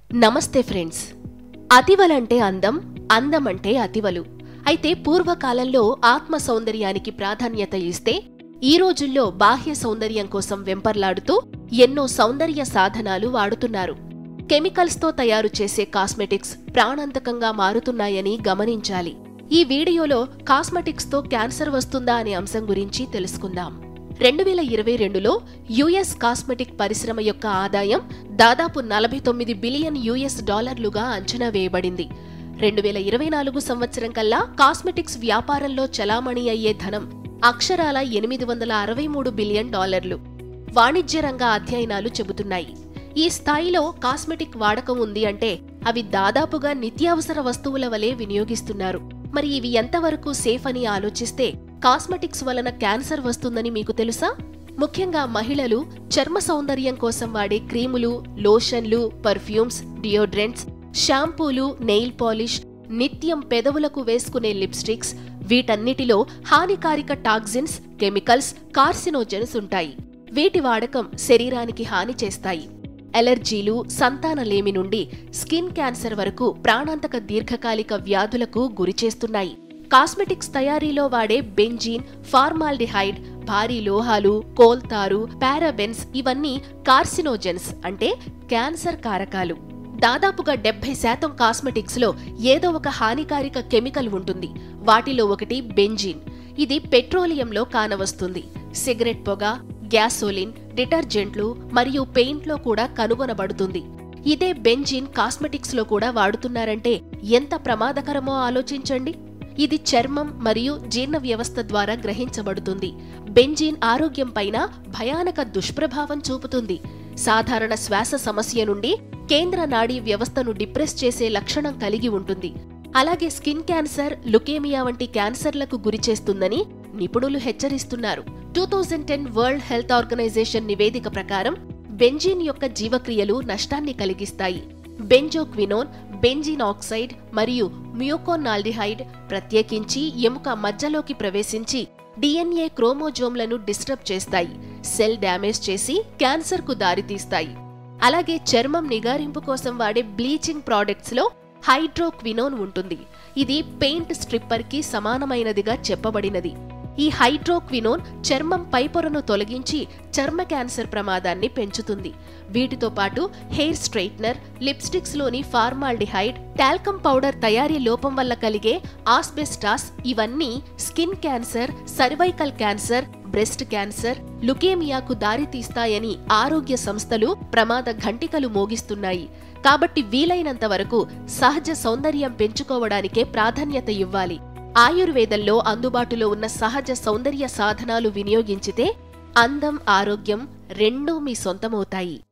నమస్తే ఫ్రెండ్స్ అతివలంటే అందం అందమంటే అతివలు అయితే పూర్వకాలంలో ఆత్మ సౌందర్యానికి ప్రాధాన్యత ఇస్తే ఈ రోజుల్లో బాహ్య సౌందర్యం కోసం వెంపర్లాడుతూ ఎన్నో సౌందర్య సాధనాలు వాడుతున్నారు కెమికల్స్తో తయారు చేసే కాస్మెటిక్స్ ప్రాణాంతకంగా మారుతున్నాయని గమనించాలి ఈ వీడియోలో కాస్మెటిక్స్తో క్యాన్సర్ వస్తుందా అనే అంశం గురించి తెలుసుకుందాం రెండు వేల ఇరవై రెండులో యుఎస్ కాస్మెటిక్ పరిశ్రమ యొక్క ఆదాయం దాదాపు నలభై తొమ్మిది బిలియన్ యుఎస్ డాలర్లుగా అంచనా వేయబడింది రెండు వేల ఇరవై నాలుగు సంవత్సరం కల్లా కాస్మెటిక్స్ వ్యాపారంలో చలామణి అయ్యే ధనం అక్షరాల ఎనిమిది వందల అరవై మూడు బిలియన్ డాలర్లు వాణిజ్య రంగ అధ్యయనాలు చెబుతున్నాయి ఈ స్థాయిలో కాస్మెటిక్ వాడకం ఉంది అంటే అవి దాదాపుగా నిత్యావసర వస్తువుల వలె వినియోగిస్తున్నారు మరి ఇవి ఎంతవరకు సేఫ్ అని ఆలోచిస్తే కాస్మెటిక్స్ వలన క్యాన్సర్ వస్తుందని మీకు తెలుసా ముఖ్యంగా మహిళలు చర్మ సౌందర్యం కోసం వాడే క్రీములు లోషన్లు పర్ఫ్యూమ్స్ డియోడ్రెంట్స్ షాంపూలు నెయిల్ పాలిష్ నిత్యం పెదవులకు వేసుకునే లిప్స్టిక్స్ వీటన్నిటిలో హానికారిక టాక్సిన్స్ కెమికల్స్ కార్సినోజన్స్ ఉంటాయి వీటి వాడకం శరీరానికి హాని చేస్తాయి ఎలర్జీలు సంతానలేమి నుండి స్కిన్ క్యాన్సర్ వరకు ప్రాణాంతక దీర్ఘకాలిక వ్యాధులకు గురిచేస్తున్నాయి కాస్మెటిక్స్ తయారీలో వాడే బెంజీన్ ఫార్మాల్డిహైడ్ భారీ లోహాలు కోల్తారు పారాబెన్స్ ఇవన్నీ కార్సినోజెన్స్ అంటే క్యాన్సర్ కారకాలు దాదాపుగా డెబ్బై శాతం కాస్మెటిక్స్ లో ఏదో ఒక హానికారిక కెమికల్ ఉంటుంది వాటిలో ఒకటి బెంజీన్ ఇది పెట్రోలియంలో కానవస్తుంది సిగరెట్ పొగ గ్యాసోలిన్ డిటర్జెంట్లు మరియు పెయింట్లో కూడా కనుగొనబడుతుంది ఇదే బెంజిన్ కాస్మెటిక్స్ లో కూడా వాడుతున్నారంటే ఎంత ప్రమాదకరమో ఆలోచించండి ఇది చర్మం మరియు జీర్ణ వ్యవస్థ ద్వారా గ్రహించబడుతుంది బెంజిన్ ఆరోగ్యం పైన భయానక దుష్ప్రభావం చూపుతుంది సాధారణ శ్వాస సమస్య నుండి కేంద్ర నాడీ వ్యవస్థను డిప్రెస్ చేసే లక్షణం కలిగి ఉంటుంది అలాగే స్కిన్ క్యాన్సర్ లుకేమియా వంటి క్యాన్సర్లకు గురిచేస్తుందని నిపుణులు హెచ్చరిస్తున్నారు two thousand ten World Health Organization నివేదిక ప్రకారం బెంజిన్ యొక్క జీవక్రియలు నష్టాన్ని కలిగిస్తాయి బెంజోక్వినోన్ బెంజిన్ ఆక్సైడ్ మరియు మ్యూకోనాల్డిహైడ్ ప్రత్యేకించి ఎముక మధ్యలోకి ప్రవేశించి డిఎన్ఏ క్రోమోజోమ్లను డిస్టర్బ్ చేస్తాయి సెల్ డ్యామేజ్ చేసి క్యాన్సర్కు దారితీస్తాయి అలాగే చర్మం నిగారింపు కోసం వాడే బ్లీచింగ్ ప్రాడక్ట్స్ లో హైడ్రోక్వినోన్ ఉంటుంది ఇది పెయింట్ స్ట్రిప్పర్ కి సమానమైనదిగా చెప్పబడినది ఈ హైడ్రోక్వినోన్ చర్మం పైపొరను తొలగించి చర్మ క్యాన్సర్ ప్రమాదాన్ని పెంచుతుంది వీటితో పాటు హెయిర్ స్ట్రైట్నర్ లిప్స్టిక్స్ లోని ఫార్మాల్డిహైడ్ టాల్కమ్ పౌడర్ తయారీ లోపం వల్ల కలిగే ఆస్బెస్టాస్ ఇవన్నీ skin cancer cervical cancer breast cancer లుకేమియాకు దారితీస్తాయని ఆరోగ్య సంస్థలు ప్రమాద ఘంటికలు మోగిస్తున్నాయి కాబట్టి వీలైనంత వరకు సహజ సౌందర్యం పెంచుకోవడానికే ప్రాధాన్యత ఇవ్వాలి ఆయుర్వేదంలో అందుబాటులో ఉన్న సహజ సౌందర్య సాధనాలు వినియోగించితే అందం ఆరోగ్యం రెండూ మీ సొంతమవుతాయి